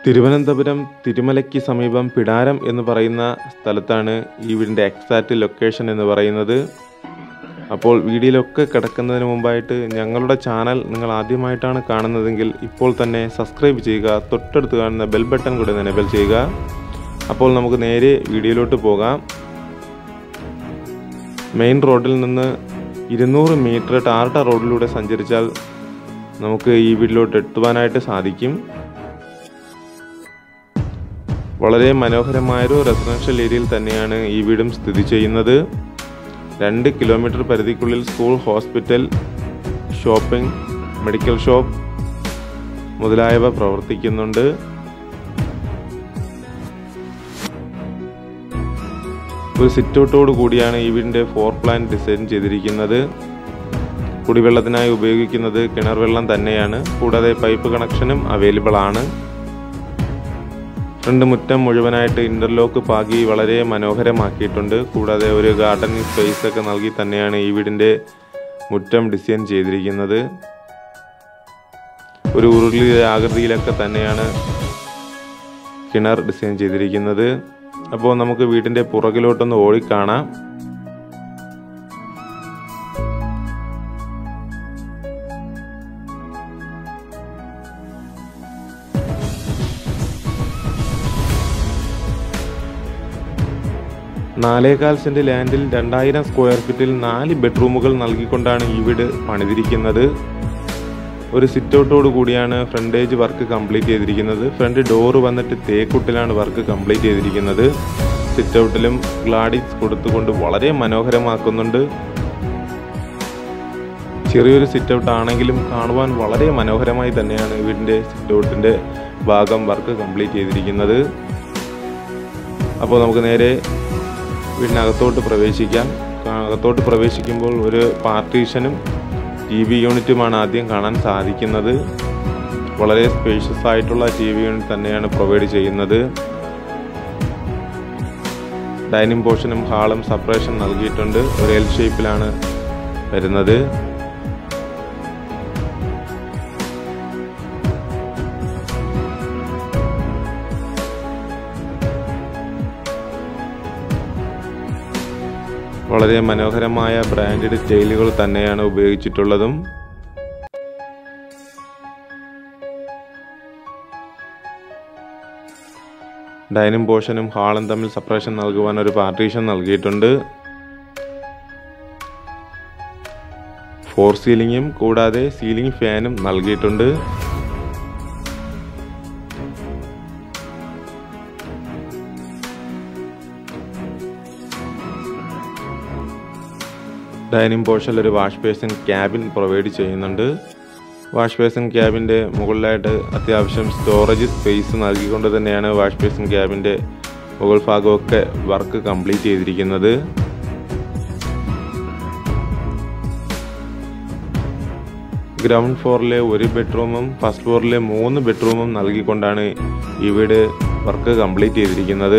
തിരുവനന്തപുരം തിരുമലയ്ക്ക് സമീപം പിടാരം എന്ന് പറയുന്ന സ്ഥലത്താണ് ഈ വീടിൻ്റെ എക്സാക്റ്റ് ലൊക്കേഷൻ എന്ന് പറയുന്നത് അപ്പോൾ വീഡിയോയിലൊക്കെ കിടക്കുന്നതിന് മുമ്പായിട്ട് ഞങ്ങളുടെ ചാനൽ നിങ്ങൾ ആദ്യമായിട്ടാണ് കാണുന്നതെങ്കിൽ ഇപ്പോൾ തന്നെ സബ്സ്ക്രൈബ് ചെയ്യുക തൊട്ടടുത്ത് കാണുന്ന ബെൽ ബട്ടൺ കൂടെ എനേബിൾ ചെയ്യുക അപ്പോൾ നമുക്ക് നേരെ വീഡിയോയിലോട്ട് പോകാം മെയിൻ റോഡിൽ നിന്ന് ഇരുന്നൂറ് മീറ്റർ ടാർട്ട റോഡിലൂടെ സഞ്ചരിച്ചാൽ നമുക്ക് ഈ വീട്ടിലോട്ട് എത്തുവാനായിട്ട് സാധിക്കും വളരെ മനോഹരമായൊരു റെസിഡൻഷ്യൽ ഏരിയയിൽ തന്നെയാണ് ഈ വീടും സ്ഥിതി ചെയ്യുന്നത് രണ്ട് കിലോമീറ്റർ പരിധിക്കുള്ളിൽ school hospital shopping medical shop മുതലായവ പ്രവർത്തിക്കുന്നുണ്ട് ഒരു സിറ്റൗട്ടോട് കൂടിയാണ് ഈ വീടിൻ്റെ ഫോർ പ്ലാൻ ഡിസൈൻ ചെയ്തിരിക്കുന്നത് കുടിവെള്ളത്തിനായി ഉപയോഗിക്കുന്നത് കിണർ വെള്ളം തന്നെയാണ് കൂടാതെ പൈപ്പ് കണക്ഷനും അവൈലബിൾ ആണ് ഫ്രണ്ട് മുറ്റം മുഴുവനായിട്ട് ഇന്റർലോക്ക് പാകി വളരെ മനോഹരമാക്കിയിട്ടുണ്ട് കൂടാതെ ഒരു ഗാർഡനിങ് സ്പേസ് ഒക്കെ നൽകി തന്നെയാണ് ഈ വീടിൻ്റെ മുറ്റം ഡിസൈൻ ചെയ്തിരിക്കുന്നത് ഒരു ഉരുളി ആകൃതിയിലൊക്കെ തന്നെയാണ് കിണർ ഡിസൈൻ ചെയ്തിരിക്കുന്നത് അപ്പോൾ നമുക്ക് വീടിൻ്റെ പുറകിലോട്ടൊന്ന് ഓടിക്കാണാം നാലേകാൽ സെന്റ് ലാൻഡിൽ രണ്ടായിരം സ്ക്വയർ ഫീറ്റിൽ നാല് ബെഡ്റൂമുകൾ നൽകിക്കൊണ്ടാണ് ഈ വീട് പണിതിരിക്കുന്നത് ഒരു സിറ്റൗട്ടോട് കൂടിയാണ് ഫ്രണ്ടേജ് വർക്ക് കംപ്ലീറ്റ് ചെയ്തിരിക്കുന്നത് ഫ്രണ്ട് ഡോറ് വന്നിട്ട് തേക്കുട്ടിലാണ് വർക്ക് കംപ്ലീറ്റ് ചെയ്തിരിക്കുന്നത് സിറ്റൗട്ടിലും ഗ്ലാഡിസ് കൊടുത്തുകൊണ്ട് വളരെ മനോഹരമാക്കുന്നുണ്ട് ചെറിയൊരു സിറ്റൗട്ട് ആണെങ്കിലും കാണുവാൻ വളരെ മനോഹരമായി തന്നെയാണ് വീടിൻ്റെ സിറ്റൗട്ടിൻ്റെ ഭാഗം വർക്ക് കംപ്ലീറ്റ് ചെയ്തിരിക്കുന്നത് അപ്പോൾ നമുക്ക് നേരെ വീടിനകത്തോട്ട് പ്രവേശിക്കാം അകത്തോട്ട് പ്രവേശിക്കുമ്പോൾ ഒരു പാർട്ടീഷനും ടി വി യൂണിറ്റുമാണ് ആദ്യം കാണാൻ സാധിക്കുന്നത് വളരെ സ്പേഷ്യസ് ആയിട്ടുള്ള ടി വി യൂണിറ്റ് തന്നെയാണ് പ്രൊവൈഡ് ചെയ്യുന്നത് ഡൈനിങ് പോർഷനും ഹാളും സെപ്പറേഷൻ നൽകിയിട്ടുണ്ട് ഒരു എൽ ഷേപ്പിലാണ് വരുന്നത് വളരെ മനോഹരമായ ബ്രാൻഡഡ് സ്റ്റൈലുകൾ തന്നെയാണ് ഉപയോഗിച്ചിട്ടുള്ളതും ഡൈനിങ് പോർഷനും ഹാളും തമ്മിൽ സെപ്പറേഷൻ നൽകുവാൻ ഒരു പാർട്ടീഷൻ നൽകിയിട്ടുണ്ട് ഫോർ സീലിംഗും കൂടാതെ സീലിംഗ് ഫാനും നൽകിയിട്ടുണ്ട് ഡൈനിങ് പോർഷനിൽ ഒരു വാഷ് ബേസിൻ ക്യാബിൻ പ്രൊവൈഡ് ചെയ്യുന്നുണ്ട് വാഷ് ബേസിൻ ക്യാബിൻ്റെ മുകളിലായിട്ട് അത്യാവശ്യം സ്റ്റോറേജ് സ്പേസ് നൽകിക്കൊണ്ട് തന്നെയാണ് വാഷ് ബേസിൻ ക്യാബിൻ്റെ മുകൾ ഭാഗമൊക്കെ വർക്ക് കംപ്ലീറ്റ് ചെയ്തിരിക്കുന്നത് ഗ്രൗണ്ട് ഫ്ലോറിലെ ഒരു ബെഡ്റൂമും ഫസ്റ്റ് ഫ്ലോറിലെ മൂന്ന് ബെഡ്റൂമും നൽകിക്കൊണ്ടാണ് ഈ വീട് വർക്ക് കംപ്ലീറ്റ് ചെയ്തിരിക്കുന്നത്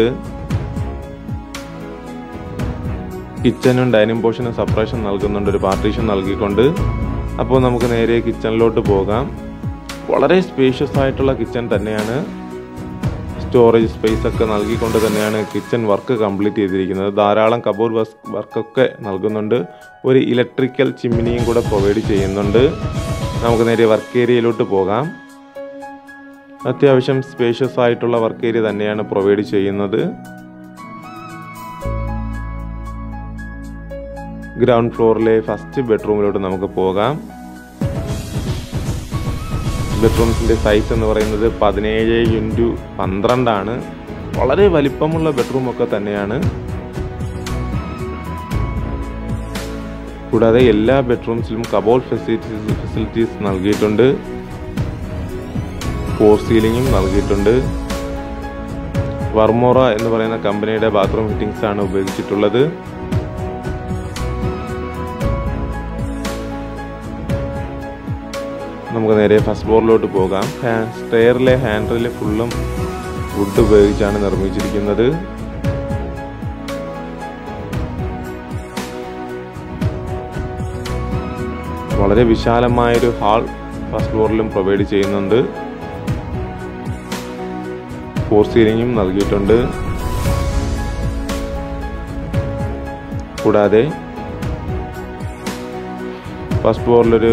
കിച്ചനും ഡൈനിങ് പോർഷനും സെപ്പറേഷൻ നൽകുന്നുണ്ട് ഒരു പാർട്ടീഷൻ നൽകിക്കൊണ്ട് അപ്പോൾ നമുക്ക് നേരെ കിച്ചണിലോട്ട് പോകാം വളരെ സ്പേഷ്യസ് ആയിട്ടുള്ള കിച്ചൺ തന്നെയാണ് സ്റ്റോറേജ് സ്പേസ് ഒക്കെ നൽകിക്കൊണ്ട് തന്നെയാണ് കിച്ചൺ വർക്ക് കംപ്ലീറ്റ് ചെയ്തിരിക്കുന്നത് ധാരാളം കബോർഡ് വർക്കൊക്കെ നൽകുന്നുണ്ട് ഒരു ഇലക്ട്രിക്കൽ ചിമ്മിനിയും കൂടെ പ്രൊവൈഡ് ചെയ്യുന്നുണ്ട് നമുക്ക് നേരെ വർക്ക് ഏരിയയിലോട്ട് പോകാം അത്യാവശ്യം സ്പേഷ്യസ് ആയിട്ടുള്ള വർക്ക് ഏരിയ തന്നെയാണ് പ്രൊവൈഡ് ചെയ്യുന്നത് ഗ്രൗണ്ട് ഫ്ലോറിലെ ഫസ്റ്റ് ബെഡ്റൂമിലോട്ട് നമുക്ക് പോകാം ബെഡ്റൂംസിൻ്റെ സൈസ് എന്ന് പറയുന്നത് പതിനേഴ് ഇൻറ്റു പന്ത്രണ്ടാണ് വളരെ വലിപ്പമുള്ള ബെഡ്റൂം ഒക്കെ തന്നെയാണ് കൂടാതെ എല്ലാ ബെഡ്റൂംസിലും കബോൾ ഫെസിലിറ്റീസ് ഫെസിലിറ്റീസ് നൽകിയിട്ടുണ്ട് ഫോർ സീലിംഗും നൽകിയിട്ടുണ്ട് വർമോറ എന്ന് പറയുന്ന കമ്പനിയുടെ ബാത്റൂം ഫിറ്റിംഗ്സ് ആണ് ഉപയോഗിച്ചിട്ടുള്ളത് നമുക്ക് നേരെ ഫസ്റ്റ് ഫ്ലോറിലോട്ട് പോകാം സ്റ്റെയറിലെ ഹാൻഡിൽ ഫുള്ളും വുഡ് ഉപയോഗിച്ചാണ് നിർമ്മിച്ചിരിക്കുന്നത് വളരെ വിശാലമായൊരു ഹാൾ ഫസ്റ്റ് ഫ്ലോറിലും പ്രൊവൈഡ് ചെയ്യുന്നുണ്ട് ഫോർ സീലിങ്ങും നൽകിയിട്ടുണ്ട് കൂടാതെ ഫസ്റ്റ് ഫ്ലോറിലൊരു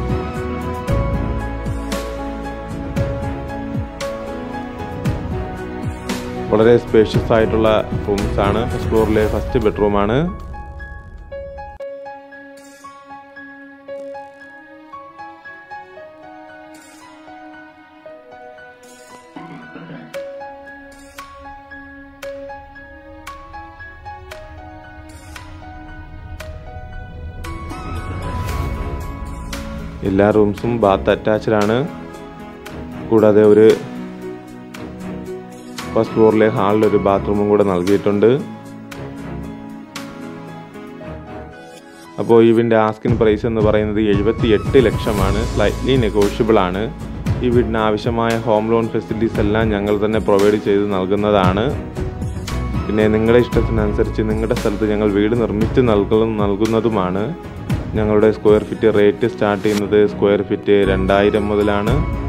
വളരെ സ്പേഷ്യസ് ആയിട്ടുള്ള റൂംസ് ആണ് ഫസ്റ്റ് ഫ്ലോറിലെ ഫസ്റ്റ് ബെഡ്റൂമാണ് എല്ലാ റൂംസും ബാത്ത് അറ്റാച്ച്ഡ് ആണ് കൂടാതെ ഒരു ഫസ്റ്റ് ഫ്ലോറിലെ ഹാളിൽ ഒരു ബാത്റൂമും കൂടെ നൽകിയിട്ടുണ്ട് അപ്പോൾ ഇതിൻ്റെ ആസ്കിൻ പ്രൈസ് എന്ന് പറയുന്നത് എഴുപത്തി എട്ട് ലക്ഷമാണ് സ്ലൈറ്റ്ലി നെഗോഷ്യബിൾ ആണ് ഈ വീടിന് ആവശ്യമായ ഹോം ലോൺ ഫെസിലിറ്റീസ് എല്ലാം ഞങ്ങൾ തന്നെ പ്രൊവൈഡ് ചെയ്ത് നൽകുന്നതാണ് പിന്നെ നിങ്ങളുടെ ഇഷ്ടത്തിനനുസരിച്ച് നിങ്ങളുടെ സ്ഥലത്ത് ഞങ്ങൾ വീട് നിർമ്മിച്ച് നൽകും നൽകുന്നതുമാണ് ഞങ്ങളുടെ സ്ക്വയർ ഫീറ്റ് റേറ്റ് സ്റ്റാർട്ട് ചെയ്യുന്നത് സ്ക്വയർ ഫീറ്റ് രണ്ടായിരം മുതലാണ്